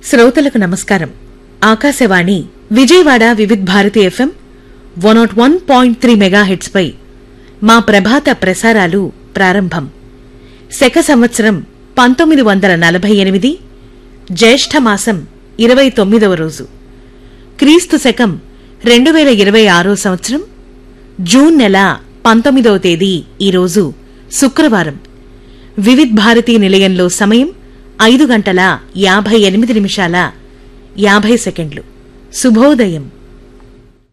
శ్రోతలకు నమస్కారం Akashvani Vijayawada Vividh Bharati FM one not one point three megahertz పై మా ప్రభాత ప్రసారాలు ప్రారంభం శక సంవత్సరం పంతొమ్మిది వందల నలభై ఎనిమిది జ్యేష్ఠ మాసం ఇరవై తొమ్మిదవ రోజు క్రీస్తు శకం రెండు వేల ఇరవై ఆరో సంవత్సరం జూన్ నెల పంతొమ్మిదవ తేదీ ఈరోజు శుక్రవారం వివిధ్ భారతీ నిలయంలో సమయం ఐదు గంటల యాభై ఎనిమిది నిమిషాల యాభై సెకండ్లు శుభోదయం